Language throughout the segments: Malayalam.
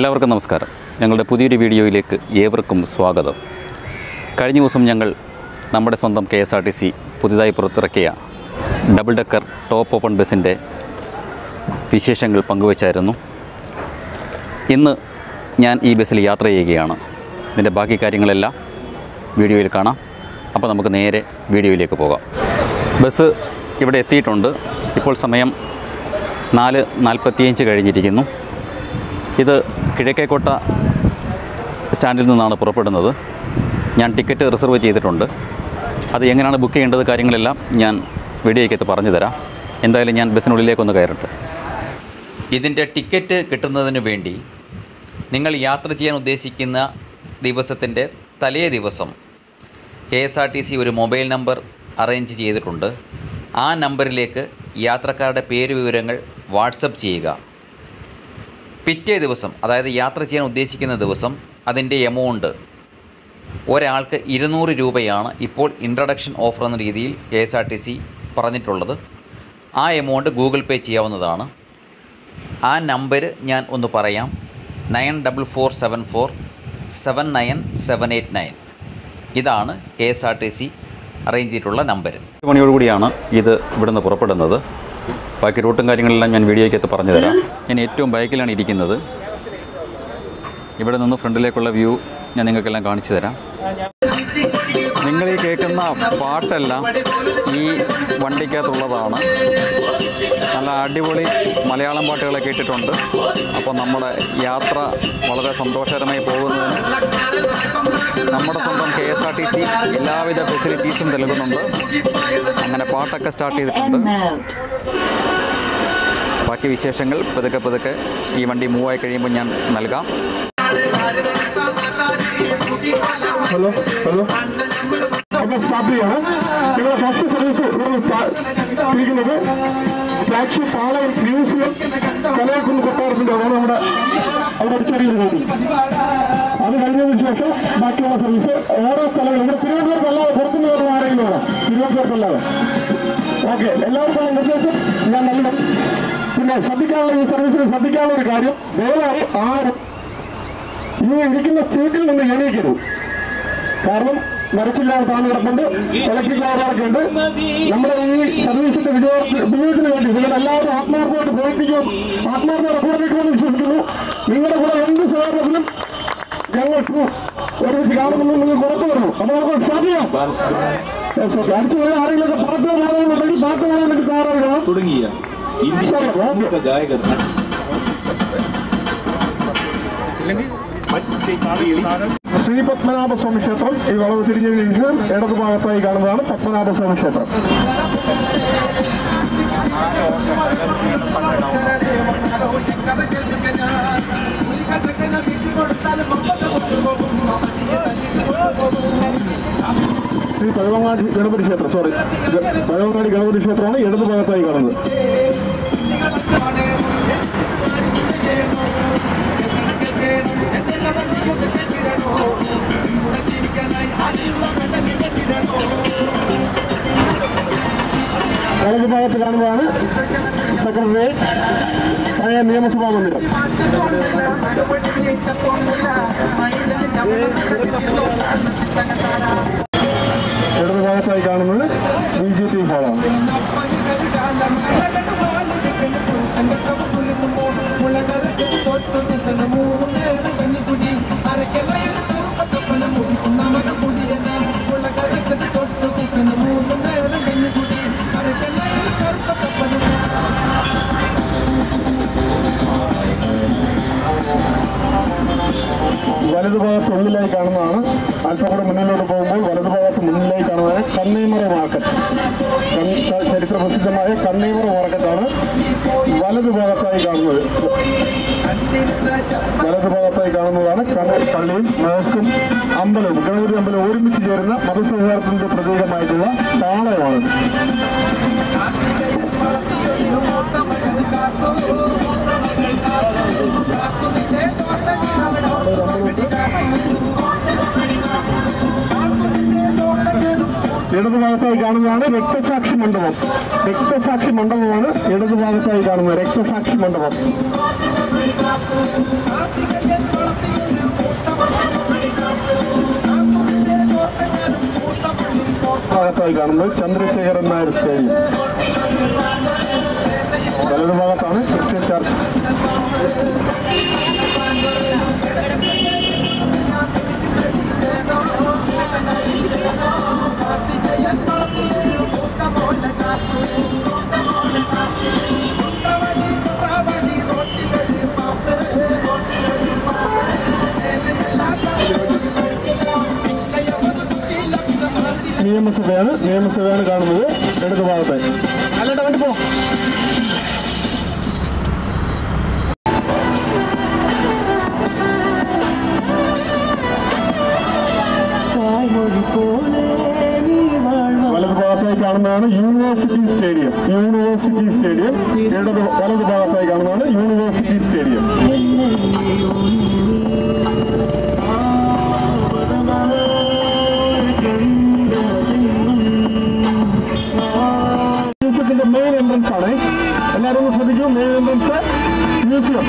എല്ലാവർക്കും നമസ്കാരം ഞങ്ങളുടെ പുതിയൊരു വീഡിയോയിലേക്ക് ഏവർക്കും സ്വാഗതം കഴിഞ്ഞ ദിവസം ഞങ്ങൾ നമ്മുടെ സ്വന്തം K S R T C പുതുതായി പുറത്തിറക്കിയ ഡബിൾ ഡെക്കർ ടോപ്പ് ഓപ്പൺ ബസ്സിൻ്റെ വിശേഷങ്ങൾ പങ്കുവച്ചായിരുന്നു ഇന്ന് ഞാൻ ഈ ബസ്സിൽ യാത്ര ചെയ്യുകയാണ് ഇതിൻ്റെ ബാക്കി കാര്യങ്ങളെല്ലാം വീഡിയോയിൽ കാണാം അപ്പോൾ നമുക്ക് നേരെ വീഡിയോയിലേക്ക് പോകാം ബസ് ഇവിടെ എത്തിയിട്ടുണ്ട് ഇപ്പോൾ സമയം നാല് നാൽപ്പത്തിയഞ്ച് കഴിഞ്ഞിരിക്കുന്നു ഇത് കിഴക്കേക്കോട്ട സ്റ്റാൻഡിൽ നിന്നാണ് പുറപ്പെടുന്നത് ഞാൻ ടിക്കറ്റ് റിസർവ് ചെയ്തിട്ടുണ്ട് അത് എങ്ങനെയാണ് ബുക്ക് ചെയ്യേണ്ടത് കാര്യങ്ങളെല്ലാം ഞാൻ വീഡിയോയ്ക്കകത്ത് പറഞ്ഞു തരാം എന്തായാലും ഞാൻ ബസ്സിനുള്ളിലേക്കൊന്ന് കയറട്ടെ ഇതിൻ്റെ ടിക്കറ്റ് കിട്ടുന്നതിന് വേണ്ടി നിങ്ങൾ യാത്ര ചെയ്യാൻ ഉദ്ദേശിക്കുന്ന ദിവസത്തിൻ്റെ തലേ ദിവസം K S R T C ഒരു മൊബൈൽ നമ്പർ അറേഞ്ച് ചെയ്തിട്ടുണ്ട് ആ നമ്പറിലേക്ക് യാത്രക്കാരുടെ പേര് വിവരങ്ങൾ വാട്സപ്പ് ചെയ്യുക പിറ്റേ ദിവസം അതായത് യാത്ര ചെയ്യാൻ ഉദ്ദേശിക്കുന്ന ദിവസം അതിൻ്റെ എമൗണ്ട് ഒരാൾക്ക് ഇരുന്നൂറ് രൂപയാണ് ഇപ്പോൾ ഇൻട്രഡക്ഷൻ ഓഫർ എന്ന രീതിയിൽ K S R T C പറഞ്ഞിട്ടുള്ളത് ആ എമൗണ്ട് ഗൂഗിൾ പേ ചെയ്യാവുന്നതാണ് ആ നമ്പർ ഞാൻ ഒന്ന് പറയാം nine double four seven four seven nine seven eight nine ഇതാണ് K S R T C arrange ചെയ്തിട്ടുള്ള നമ്പർ എട്ട് മണിയോടുകൂടിയാണ് ഇത് ഇവിടുന്ന് പുറപ്പെടുന്നത് ബാക്കി റൂട്ടും കാര്യങ്ങളെല്ലാം ഞാൻ വീഡിയോയ്ക്കകത്ത് പറഞ്ഞു തരാം ഞാൻ ഏറ്റവും ബാക്കിലാണ് ഇരിക്കുന്നത് ഇവിടെ നിന്ന് ഫ്രണ്ടിലേക്കുള്ള വ്യൂ ഞാൻ നിങ്ങൾക്കെല്ലാം കാണിച്ചു തരാം നിങ്ങൾ ഈ കേൾക്കുന്ന പാട്ടെല്ലാം ഈ വണ്ടിക്കകത്തുള്ളതാണ് നല്ല അടിപൊളി മലയാളം പാട്ടുകളെ കേട്ടിട്ടുണ്ട് അപ്പോൾ നമ്മുടെ യാത്ര വളരെ സന്തോഷകരമായി പോകുന്നതിന് നമ്മുടെ സ്വന്തം K S R T C എല്ലാവിധ ഫെസിലിറ്റീസും നൽകുന്നുണ്ട് അങ്ങനെ പാട്ടൊക്കെ സ്റ്റാർട്ട് ചെയ്തിട്ടുണ്ട് End mode. ബാക്കി വിശേഷങ്ങൾ പതുക്കെ പതുക്കെ ഈ വണ്ടി മൂവായി കഴിയുമ്പോൾ ഞാൻ നൽകാം ഹലോ ഹലോ അപ്പോൾ സ്റ്റാർട്ട് ചെയ്യാണ് നിങ്ങളുടെ ഫസ്റ്റ് സർവീസ് നമ്മൾ തിരിക്കുന്നത് ഫ്ലാഗ്ഷിപ്പ് പാളയം മ്യൂസിയം കലയക്കുന്ന് കൊട്ടാരത്തിൻ്റെ അതാണ് നമ്മുടെ അവിടെ അടിച്ചറിയുന്ന കഴിഞ്ഞു അത് കഴിഞ്ഞതിന് ശേഷം ബാക്കിയുള്ള സർവീസ് ഓരോ സ്ഥലങ്ങളും ഇവിടെ തിരുവനന്തപുരത്തല്ലാതെ പുറത്തുനിന്ന് വരുന്ന ആരെങ്കിലും വേണം തിരുവനന്തപുരത്തല്ലാതെ ഓക്കെ എല്ലാവർക്കും നിർദ്ദേശം ഞാൻ നൽകണം പിന്നെ ശ്രദ്ധിക്കാനുള്ള ഈ സർവീസിന് ശ്രദ്ധിക്കാനുള്ള ഒരു കാര്യം ദയവായി ആരും ഈ ഇരിക്കുന്ന സീറ്റിൽ നിന്ന് എണീക്കരുത് കാരണം മരച്ചില്ലാതെ താഴ്ന്നു കിടപ്പുണ്ട് ഇലക്ട്രിക് വയറുകളൊക്കെ ഉണ്ട് നമ്മുടെ ഈ സർവീസിന്റെ വിജയ വിജയത്തിന് വേണ്ടി നിങ്ങൾ എല്ലാവരും ആത്മാർത്ഥമായിട്ട് പ്രവർത്തിക്കും ആത്മാർത്ഥമായിട്ട് പ്രവർത്തിക്കുമെന്ന് വിശ്വസിക്കുന്നു നിങ്ങളുടെ കൂടെ എന്ത് സഹകരണത്തിലും ഞങ്ങൾക്ക് ഒരുമിച്ച് കാണുമെന്ന് നിങ്ങൾക്ക് ഉറപ്പ് വരുന്നു അപ്പൊ നമുക്ക് സ്റ്റാർട്ട് ചെയ്യാം Yes, okay. അടിച്ചു പോയ ആരെങ്കിലും പാട്ട് പാടാനുണ്ടെങ്കിൽ പാട്ട് പാടാൻ വേണ്ടി തയ്യാറാകണം തുടങ്ങിയ ഇന്ത്യയിലെ പ്രമുഖ ഗായകർ ശ്രീ പത്മനാഭസ്വാമി ക്ഷേത്രം ഈ വളവ് തിരിഞ്ഞതിന് ശേഷം ഇടതു ഭാഗത്തായി കാണുന്നതാണ് പത്മനാഭസ്വാമി ക്ഷേത്രം ശ്രീ പഴവങ്ങാടി ഗണപതി ക്ഷേത്രം സോറി പഴവങ്ങാടി ഗണപതി ക്ഷേത്രമാണ് ഇടതു ഭാഗത്തായി കാണുന്നത് വലതു ഭാഗത്ത് കാണുന്നതാണ് സെക്രട്ടറി പഴയ നിയമസഭാ മന്ദിരം ഇടതു ഭാഗത്തായി കാണുന്നത് ബി ജെ പി ഹാളാണ് വലതു ഭാഗത്ത് ഉള്ളിലായി കാണുന്നതാണ് അല്പം കൂടെ മുന്നിലോട്ട് പോകുമ്പോൾ വലതു ഭാഗത്ത് മുന്നിലായി കാണുന്നത് കന്നേമറ മാർക്കറ്റ് കൺ- ച- ചരിത്ര പ്രസിദ്ധമായ കന്നേമറ മാർക്കറ്റാണ് വലതു ഭാഗത്തായി കാണുന്നത് വലതു ഭാഗത്തായി കാണുന്നതാണ് കണ്ണ- പള്ളിയും മോസ്കും അമ്പലവും ഗണപതി അമ്പലവും ഒരുമിച്ച് ചേരുന്ന മതസൗഹാർദ്ദത്തിന്റെ പ്രതീകമായിട്ടുള്ള താളയമാണ് ഇടതുഭാഗത്തായി കാണുന്നതാണ് രക്തസാക്ഷി മണ്ഡപം രക്തസാക്ഷി മണ്ഡപമാണ് ഇടതുഭാഗത്തായി കാണുന്നത് രക്തസാക്ഷി മണ്ഡപം ഭാഗത്തായി കാണുന്നത് ചന്ദ്രശേഖരൻ നായർ സ്റ്റേഡിയം വലതു ഭാഗത്താണ് ക്രിസ്ത്യൻ ചർച്ച് നിയമസഭയാണ് നിയമസഭയാണ് കാണുന്നത് ഇടതു ഭാഗത്തായി അല്ലട്ട വേണ്ടി പോ വലതു ഭാഗത്തായി കാണുന്നതാണ് യൂണിവേഴ്സിറ്റി സ്റ്റേഡിയം യൂണിവേഴ്സിറ്റി സ്റ്റേഡിയം ഇടത് വലതു ഭാഗത്തായി കാണുന്നതാണ് യൂണിവേഴ്സിറ്റി സ്റ്റേഡിയം മ്യൂസിയത്തിന്റെ മെയിൻ എൻട്രൻസ് ആണ് എല്ലാവരും ഒന്ന് ശ്രദ്ധിക്കൂ മെയിൻ എൻട്രൻസ് മ്യൂസിയം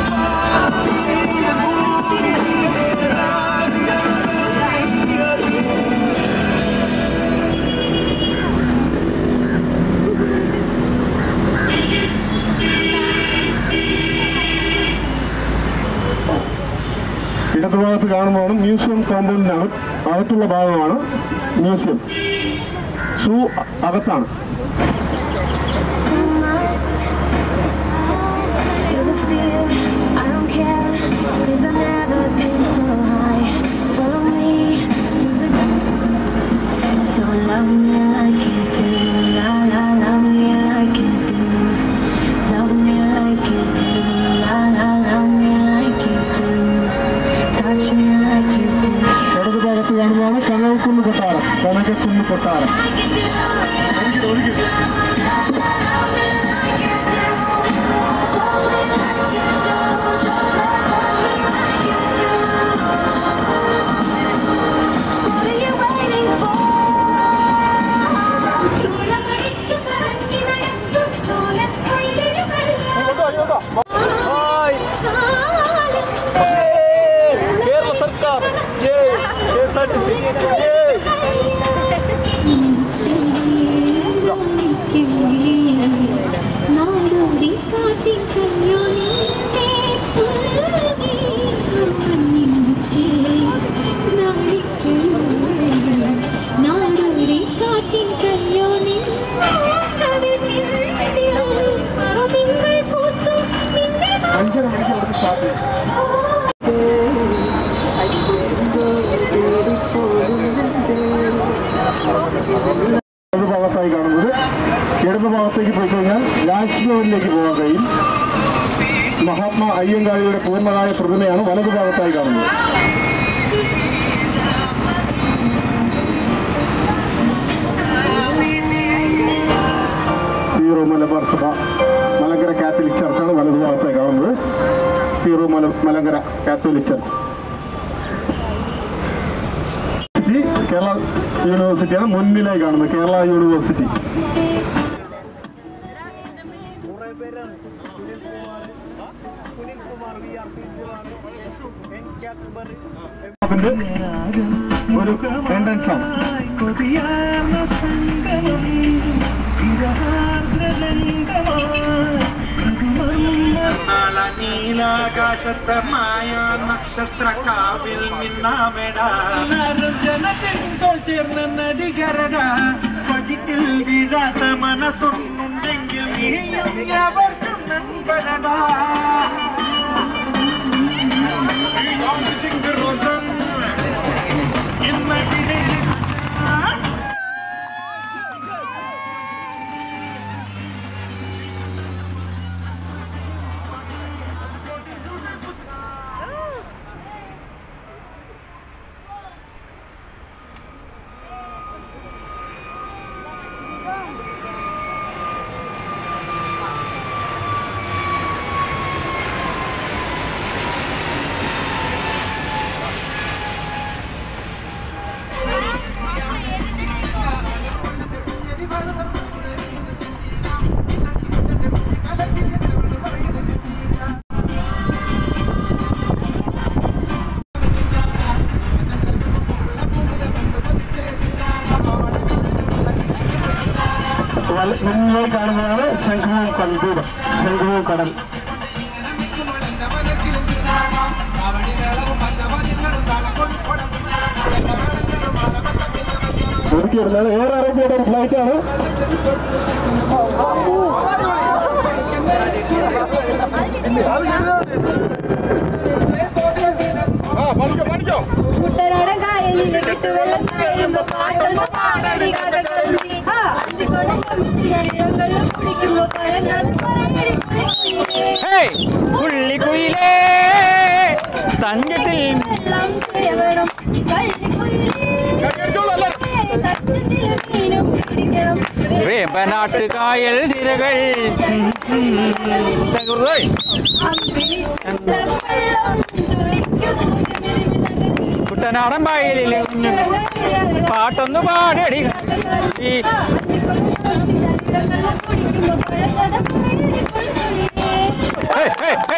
ഇടതുഭാഗത്ത് കാണുന്നതാണ് മ്യൂസിയം കോമ്പൗണ്ടിനകത്ത് അകത്തുള്ള ഭാഗമാണ് മ്യൂസിയം സൂ അകത്താണ് so much. You're the fear, I don't care, cause I've never been so high. Follow me through the dark. So love me like you do, la la, love me like you do. Love me like you do, la la, love me like you do. Touch me like you do. ഇടതു ഭാഗത്ത് കാണുന്നതാണ് കനകക്കുന്ന് കൊട്ടാരം കനകക്കുന്ന് കൊട്ടാരം Touch me like you do, touch me like you do. What are you waiting for? ചൂളമടിച്ചു കറങ്ങി നടക്കും കേരള സർക്കാർ K S R T C നാടോടി കാട്ടിൻ കല്യാണി നാടോടി കാട്ടിൻ കല്യാണി മറവിങ്ങൾ പൂത്തു നിന്നെ അഞ്ചര മണിക്ക് അവിടുന്ന് സ്റ്റാർട്ട് ചെയ്യും ഇടത് ഭാഗത്തായി കാണുന്നത് ഇടത് ഭാഗത്തേക്ക് പോയി കഴിഞ്ഞാൽ രാജ്ഭവനിലേക്ക് പോകാൻ കഴിയും മഹാത്മാ അയ്യങ്കാളിയുടെ പൂർണ്ണമായ പ്രതിമയാണ് വലതു ഭാഗത്തായി കാണുന്നത് സീറോ മലബാർ സഭ മലങ്കര കാത്തലിക് ചർച്ചാണ് വലതു ഭാഗത്തായി കാണുന്നത് Syro Mala Malankara Catholic church university Kerala യൂണിവേഴ്സിറ്റിയാണ് മുന്നിലായി കാണുന്നത് കേരള യൂണിവേഴ്സിറ്റി അതിന്റെ ഒരു എൻട്രൻസ് ആണ് കൊതിയാർന്ന സംഗമം നീലാകാശത്തമായ നക്ഷത്ര കാവിൽ മിന്നാമെടാജനത്തിൽ ചേർന്ന നടികരട പടിത്തിൽ വീഴാത്ത മനസ്സൊന്നുണ്ടെങ്കിൽ നീയും അവർക്കും നൻപരടാ ഇന്നവിടെ മുന്നിൽ കാണുന്നതാണ് ശംഖുവും കൺകൂടം ശംഖുവും കടൽ ഒതുക്കിയിരുന്നത് എയർ അറേബ്യയുടെ ഒരു ഫ്ലൈറ്റ് ആണ് കുട്ടനാടൻ കായലിൽ കെട്ടുവെള്ളം തഴയുമ്പോ പാട്ടൊന്ന് പാടടി കഥകൾ ആ അന്തിക്കൊടം കമ്മിച്ചിരങ്ങളും കുടിക്കുമ്പോ പഴങ്ങൾ പറയടി കുളിക്കുളിരേ. പുള്ളിക്കുയിലേ തങ്കത്തിൽ വെള്ളം ചെയ്യണം കള്ളിക്കുയിലേ. തട്ടത്തിൽ മീനും പിടിക്കണം. വേമ്പനാട്ട് കായൽ തിരകൾ അമ്പിളി വെള്ളം തുടിക്കും. കുട്ടനാടൻ പായലിലെ പാട്ടൊന്ന് പാടടി ഈ ഹേ, ഹേ, ഹേ.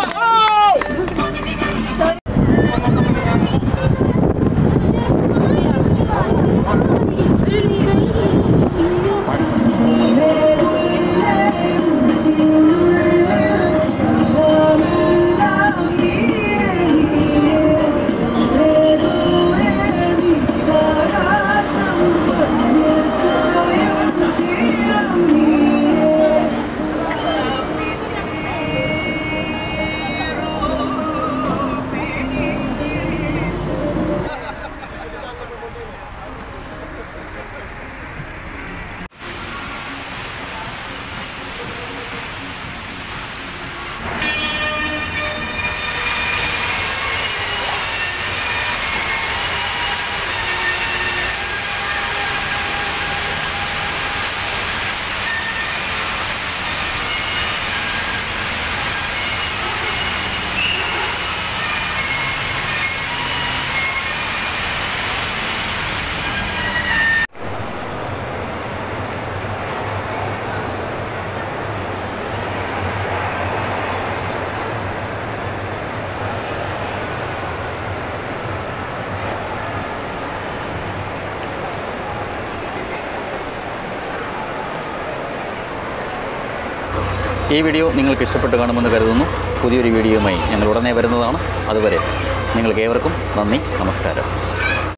ഈ വീഡിയോ നിങ്ങൾക്ക് ഇഷ്ടപ്പെട്ട് കാണുമെന്ന് കരുതുന്നു പുതിയൊരു വീഡിയോയുമായി ഞങ്ങൾ ഉടനെ വരുന്നതാണ് അതുവരെ നിങ്ങൾക്ക് ഏവർക്കും നന്ദി നമസ്കാരം